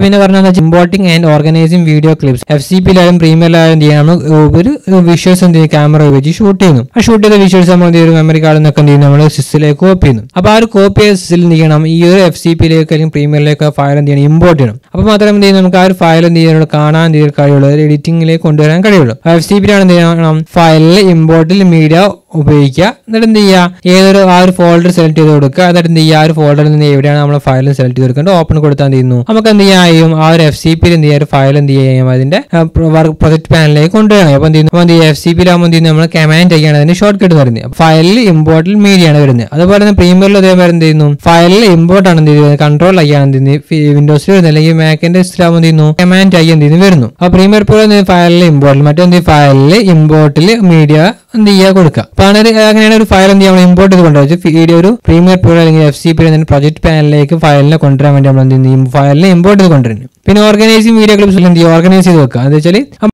പിന്നെ പറഞ്ഞാൽ importing and organizing video clips F C പിയിലായാലും പ്രീമിയറിലായാലും എന്ത് ചെയ്യണം നമ്മൾ ഒരു വിഷ്വൽസ് എന്ത് ചെയ്യും ക്യാമറ ഉപയോഗിച്ച് ഷൂട്ട് ചെയ്യുന്നു ആ ഷൂട്ട് ചെയ്ത വിഷ്വൽസ് നമ്മൾ എന്ത് ചെയ്യും ഒരു മെമ്മറി കാർഡിൽ നിന്നൊക്കെ എന്ത് ചെയ്യും നമ്മൾ സിസ്സിലേക്ക് കോപ്പി ചെയ്യുന്നു അപ്പോൾ ആ ഒരു കോപ്പി ചെയ്ത സിസ്സിൽ എന്ത് ചെയ്യണം ഈ ഒരു എഫ് സി പിയിലേക്ക് അല്ലെങ്കിൽ പ്രീമിയറിലേക്ക് ഫയൽ എന്ത് ചെയ്യണം ഇമ്പോർട്ട് ചെയ്യണം അപ്പോൾ മാത്രമേ എന്ത് ചെയ്യും നമുക്ക് ആ ഒരു ഫയൽ എന്ത് ചെയ്യാനുള്ള കാണാൻ എന്ത് ചെയ്യാൻ കഴിയുള്ളൂ അതായത് എഡിറ്റിംഗിലേക്ക് കൊണ്ടുവരാൻ കഴിയുള്ളൂ എഫ് സി പിയിലാണ് എന്ത് ചെയ്യണം ഫയലിൽ ഇമ്പോർട്ടിൽ മീഡിയ ഉപയോഗിക്കുക എന്നിട്ട് എന്ത് ചെയ്യുക ഏതൊരു ആ ഒരു ഫോൾഡർ സെലക്ട് ചെയ്ത് കൊടുക്കുക എന്നിട്ട് എന്ത് ചെയ്യുക ആ ഒരു ഫോൾഡറിൽ നിന്ന് എവിടെയാണ് നമ്മൾ ഫയൽ സെലക്ട് ചെയ്ത് കൊടുക്കേണ്ടത് ഓപ്പൺ കൊടുത്താൽ എന്ത് ചെയ്യുന്നു നമുക്ക് എന്ത് ചെയ്യാം ആ ഒരു എഫ് സി പിയിൽ എന്ത് ചെയ്യാം ഫയൽ എന്ത് ചെയ്യാം അതിന്റെ വർക്ക് പ്രൊജക്ട് പാനലിലേക്ക് കൊണ്ടുവരണം അപ്പോൾ എന്ത് ചെയ്യുന്നു അപ്പോൾ എന്ത് ചെയ്യുക എഫ് സി പിയിലാകുമ്പോൾ എന്ത് ചെയ്യുന്നു നമ്മൾ കമാൻഡ് ഒക്കെയാണ് അതിന്റെ ഷോർട്ട് കട്ട് വരുന്നത് ഫയലിൽ ഇമ്പോർട്ടിൽ മീഡിയ ആണ് വരുന്നത് അതുപോലെ തന്നെ പ്രീമിയറിൽ അതേപോലെ എന്ത് ചെയ്യുന്നു ഫയലിൽ ഇമ്പോർട്ട് ആണ് എന്ത് ചെയ്യുന്നത് കൺട്രോൾ ആയിയാണ് എന്ത് ചെയ്യുന്നത് വിൻഡോസിൽ വരുന്നത് അല്ലെങ്കിൽ മാക്കിന്റെ സിസ്റ്റം എന്ത് ചെയ്യുന്നു കമാൻഡ് ആയി എന്ത് ചെയ്യുന്നു വരുന്നു അപ്പോൾ പ്രീമിയർ പോലെ ഫയലിൽ ഇമ്പോർട്ടിൽ മറ്റെന്ത് ഫയലിൽ ഇമ്പോർട്ടിൽ മീഡിയ എന്ത് ചെയ്യുക കൊടുക്കുക അപ്പോൾ അങ്ങനെ ഒരു- അങ്ങനെയാണ് ഒരു ഫയൽ എന്ത് ചെയ്യാം ഇമ്പോർട്ട് ചെയ്ത് കൊണ്ടുവച്ചു വീഡിയോ ഒരു പ്രീമിയർ പ്രോ അല്ലെങ്കിൽ എഫ് സി പി പ്രൊജക്ട് പാനലിലേക്ക് ഫയലിനെ കൊണ്ടുവരാൻ വേണ്ടി നമ്മൾ എന്ത് ചെയ്യും ഫയലിനെ ഇമ്പോർട്ട് ചെയ്ത് കൊണ്ടുവരുന്നു പിന്നെ ഓർഗനൈസിങ് വീഡിയോ ക്ലിപ്സിൽ എന്ത് ചെയ്യും ഓർഗനൈസ് ചെയ്ത് വെക്കുക എന്താ വെച്ചാൽ